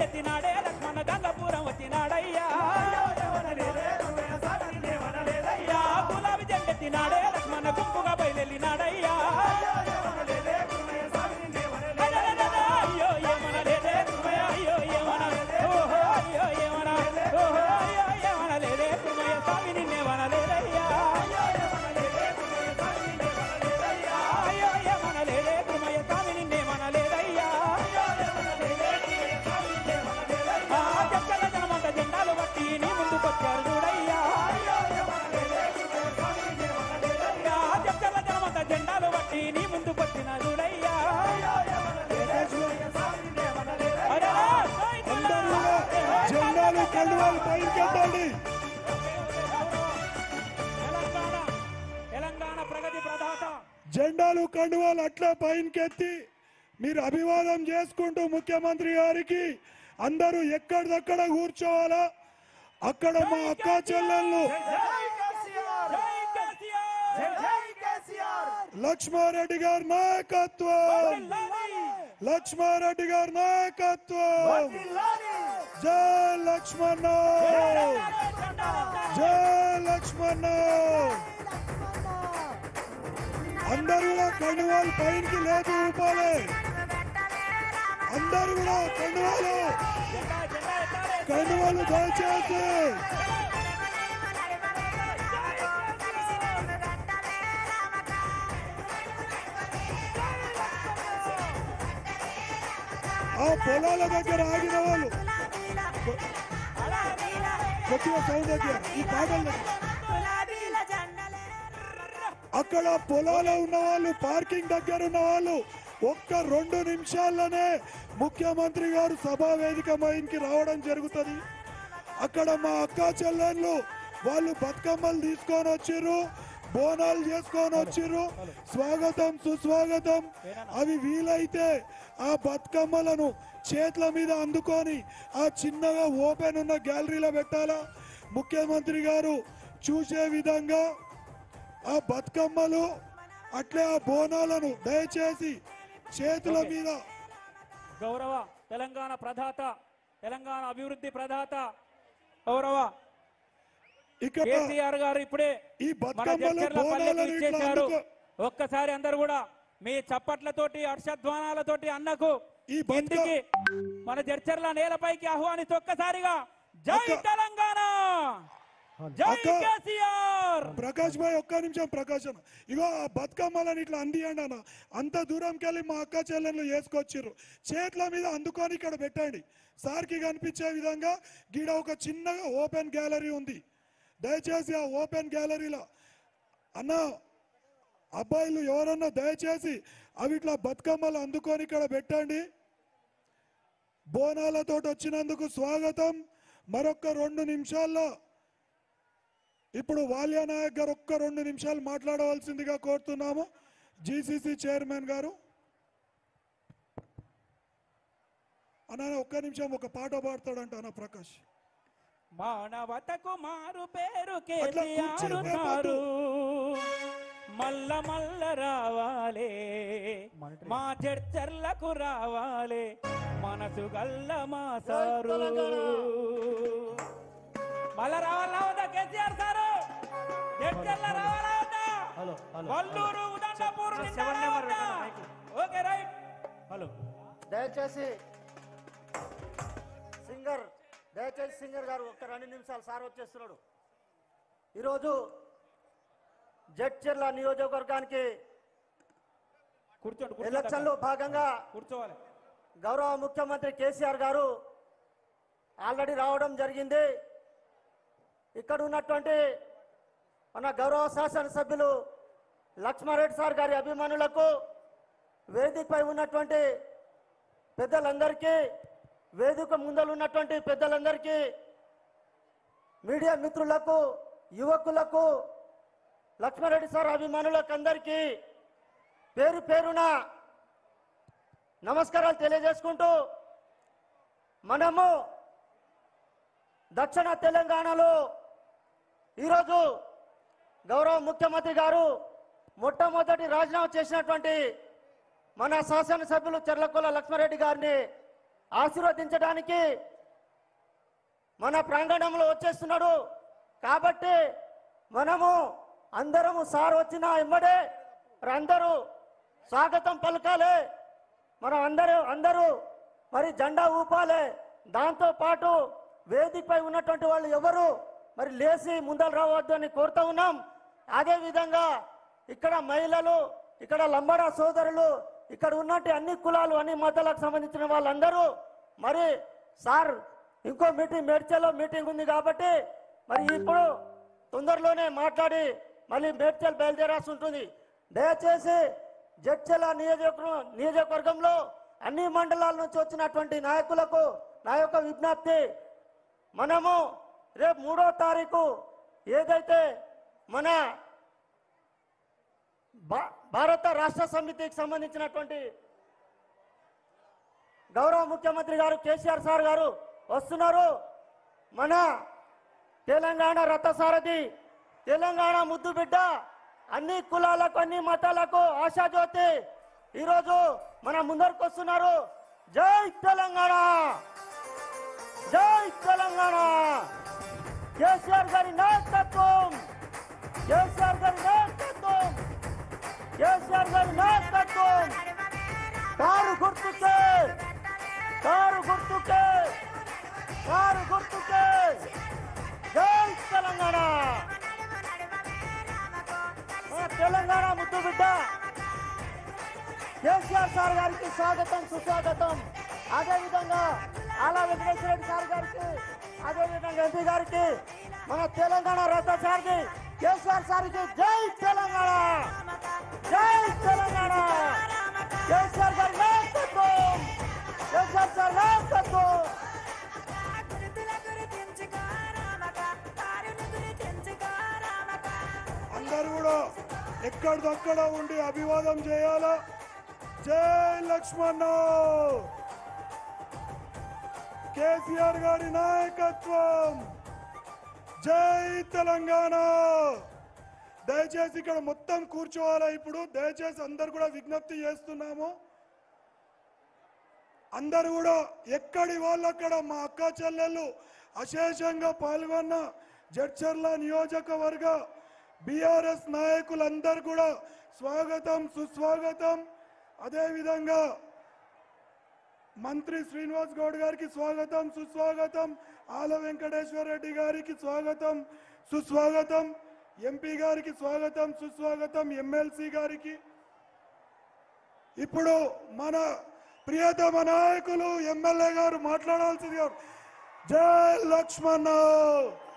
జెండెత్తినాడే లక్ష్మణ Gangapuram వచ్చినాడయ్యా yeah గులాబీ జెండెత్తినాడే లక్ష్మణ గుంపుగా బయలునాడయ్యా అయ్యో ఏమనలేదే కుమయ అయ్యో ఏమన ఓహో అయ్యో ఏమన ఓహో అయ్యో ఏమనలేదే కుమయ స్వామి నిన్నేమనలేదయ్యా అయ్యో ఏమనలేదే కుమయ స్వామి నిన్నేమనలేదయ్యా ఆ జక్కల జనమంత జెండాలు బట్టి నీ ముందుకొచ్చారు చూడయ్యా ఆ జక్కల జనమంత జెండాలు బట్టి నీ ముందుకొచ్చిన చూడయ్యా అరే అందరూ కూడా జెండాలు కండువాలు పైకెత్తండి తెలంగాణ తెలంగాణ ప్రగతి ప్రదాత జెండాలు కండువాలు అట్లా పైకెత్తి మీరు అభివాదం చేసుకుంటూ ముఖ్యమంత్రి గారికి అందరూ ఎక్కడిదక్కడ కూర్చోవాలా అక్కడ మా అక్క చెల్లెళ్ళు జై కేసీఆర్ లక్ష్మారెడ్డి గారి నాయకత్వం లక్ష్మారెడ్డి గారి నాయకత్వం జై లక్ష్మణ జై లక్ష్మణ అందరూ కూడా కండువాలు పైకి లేపి ఊపాలి అందరూ కూడా కండువాలు కండువాలు దయచేసి ఆ పొలాల దగ్గర ఆగిన వాళ్ళు కొద్దిగా సౌండ్ దగ్గర ఈ పాటల దగ్గర అక్కడ పొలాలు ఉన్న వాళ్ళు పార్కింగ్ దగ్గర ఉన్న వాళ్ళు ఒక్క రెండు నిమిషాల్లోనే ముఖ్యమంత్రి గారు సభా వేదిక మైన్కి రావడం జరుగుతుంది అక్కడ మా అక్క చెల్లెళ్ళు వాళ్ళు బతుకమ్మలు తీసుకొని వచ్చిర్రు బోనాలు చేసుకొని వచ్చిర్రు స్వాగతం సుస్వాగతం అవి వీలైతే ఆ బతుకమ్మలను చేతుల మీద అందుకొని ఆ చిన్నగా ఓపెన్ ఉన్న గ్యాలరీలో పెట్టాలా ముఖ్యమంత్రి గారు చూసే విధంగా ఆ బతుకమ్మలు అట్లే ఆ బోనాలను దయచేసి చేతుల మీద గౌరవ తెలంగాణ ప్రదాత తెలంగాణ అభివృద్ధి ప్రదాత గౌరవ ఇక్కడ కేసీఆర్ గారు ఇప్పుడే ఈ మన బతుకమ్మలు జడ్చర్ల పల్లెకు బోనాలను ఇట్లా ఇచ్చేశారు అందుకో ఒక్కసారి అందరు కూడా మీ చప్పట్లతోటి హర్షధ్వానాలతోటి అన్నకు ఈ బతుక- ఇంటికి మన జడ్చర్ల నేలపైకి ఆహ్వానిస్తూ ఒక్కసారిగా జై అక్క- తెలంగాణ జై అక్క- కేసీఆర్ ప్రకాష్ భాయ్ ఒక్క నిమిషం ప్రకాష్ అన్న ఇగో ఆ బతుకమ్మలను ఇట్లా అందియండి అన్న అంత దూరంకి వెళ్ళి మా అక్క చెల్లెళ్ళు వేసుకొచ్చిర్రు చేతుల మీద అందుకొని ఇక్కడ పెట్టండి సార్కి కనిపించే విధంగా గీడ ఒక చిన్నగా ఓపెన్ గ్యాలరీ ఉంది దయచేసి ఆ ఓపెన్ గ్యాలరీలో అన్న అబ్బాయిలు ఎవరన్నా దయచేసి అవి ఇట్లా బతుకమ్మలు అందుకొని ఇక్కడ పెట్టండి బోనాలతో వచ్చినందుకు స్వాగతం మరొక రెండు నిమిషాల్లో ఇప్పుడు వాల్యా నాయక్ గారు ఒక్క రెండు నిమిషాలు మాట్లాడవలసిందిగా కోరుతున్నాము జీసీసీ చైర్మన్ గారు అన్న ఒక్క నిమిషం ఒక పాట పాడతాడంట అన్న ప్రకాష్ మానవతకు మారు పేరు అట్లా కేసీఆర్ కూర్చోని సారు మల్ల మల్ల రావాలే మా చర్చర్లకు రావాలే మనసు గల్ల మా సారు మళ్ళా రావాలా వద్దా కేసీఆర్ సారు చర్చర్ల రావాలా వద్దా hello hello Valluru Udandapur seven number పెట్టండి మైక్. ఓకే రైట్ హలో దయచేసి సింగర్ దయచేసి సింగర్ గారు ఒక్క రెండు నిమిషాలు సార్ వచ్చేస్తున్నాడు ఈరోజు జడ్చర్ల నియోజకవర్గానికి కూర్చోండి కూర్చోండి ఎలక్షన్లో భాగంగా కూర్చోవాలి గౌరవ ముఖ్యమంత్రి కేసీఆర్ గారు ఆల్రెడీ రావడం జరిగింది ఇక్కడ ఉన్నటువంటి మన గౌరవ శాసనసభ్యులు లక్ష్మారెడ్డి సార్ గారి అభిమానులకు వేదికపై ఉన్నటువంటి పెద్దలందరికీ వేదిక ముందలు ఉన్నటువంటి పెద్దలందరికీ మీడియా మిత్రులకు యువకులకు లక్ష్మారెడ్డి సార్ అభిమానులకు అందరికీ పేరు పేరున నమస్కారాలు తెలియజేసుకుంటూ మనము దక్షిణ తెలంగాణలో ఈరోజు గౌరవ ముఖ్యమంత్రి గారు మొట్టమొదటి రాజీనామా చేసినటువంటి మన శాసనసభ్యులు చెర్లకొల్ల లక్ష్మారెడ్డి గారిని ఆశీర్వదించడానికి మన ప్రాంగణంలో వచ్చేస్తున్నాడు కాబట్టి మనము అందరము సార్ వచ్చిన ఇమ్మడే మరి అందరూ స్వాగతం పలకాలి మనం అందరూ అందరూ మరి జెండా ఊపాలి దాంతో పాటు వేదికపై ఉన్నటువంటి వాళ్ళు ఎవరు మరి లేచి ముందలు రావద్దు అని కోరుతా ఉన్నాం అదే విధంగా ఇక్కడ మహిళలు ఇక్కడ లంబడా సోదరులు ఇక్కడ ఉన్నట్టు అన్ని కులాలు అన్ని మతాలకు సంబంధించిన వాళ్ళందరూ మరి సార్ ఇంకో మీటింగ్ మేడ్చల్లో మీటింగ్ ఉంది కాబట్టి మరి ఇప్పుడు తొందరలోనే మాట్లాడి మళ్ళీ మేడ్చల్ బయలుదేరాల్సి ఉంటుంది దయచేసి జడ్చల నియోజకవర్గం నియోజకవర్గంలో అన్ని మండలాల నుంచి వచ్చినటువంటి నాయకులకు నా యొక్క విజ్ఞప్తి మనము రేపు మూడో తారీఖు ఏదైతే మన భా- భారత రాష్ట్ర సమితికి సంబంధించినటువంటి గౌరవ ముఖ్యమంత్రి గారు కేసీఆర్ సార్ గారు వస్తున్నారు మన తెలంగాణ రథసారథి తెలంగాణ ముద్దు బిడ్డ అన్ని కులాలకు అన్ని మతాలకు ఆశాజ్యోతి ఈరోజు మన ముందరకు వస్తున్నారు జై తెలంగాణ జై తెలంగాణ కేసీఆర్ గారి నాయకత్వం కేసీఆర్ గారి నాయకత్వం కేసీఆర్ గారి నాయకత్వం కారు గుర్తుకే కారు గుర్తుకే కారు గుర్తుకే జై తెలంగాణ మన తెలంగాణ ముద్దు బిడ్డ కేసీఆర్ సార్ గారికి స్వాగతం సుస్వాగతం అదేవిధంగా ఆలా వెంకటేశ్వర రెడ్డి సార్ గారికి అదేవిధంగా ఎంపీ గారికి మన తెలంగాణ రథ సార్కి కేసీఆర్ సార్కి జై తెలంగాణ జై తెలంగాణ కేసీఆర్ గారి నాయకత్వం కేసీఆర్ సార్ నాయకత్వం అందరూ కూడా ఎక్కడిదక్కడ ఉండి అభివాదం చేయాలా జై లక్ష్మణ కేసీఆర్ గారి నాయకత్వం జై తెలంగాణ దయచేసి ఇక్కడ మొత్తం కూర్చోవాలా ఇప్పుడు దయచేసి అందరు కూడా విజ్ఞప్తి చేస్తున్నాము అందరు కూడా ఎక్కడి వాళ్ళక్కడ మా అక్క చెల్లెళ్ళు అశేషంగా పాల్గొన్న జడ్చర్ల నియోజకవర్గ బీఆర్ఎస్ నాయకులందరూ కూడా స్వాగతం సుస్వాగతం అదేవిధంగా మంత్రి శ్రీనివాస్ గౌడ్ గారికి స్వాగతం సుస్వాగతం ఆల వెంకటేశ్వర రెడ్డి గారికి స్వాగతం సుస్వాగతం ఎంపీ గారికి స్వాగతం సుస్వాగతం ఎమ్మెల్సీ గారికి ఇప్పుడు మన ప్రియతమ నాయకులు ఎమ్మెల్యే గారు మాట్లాడాల్సింది జై లక్ష్మణ్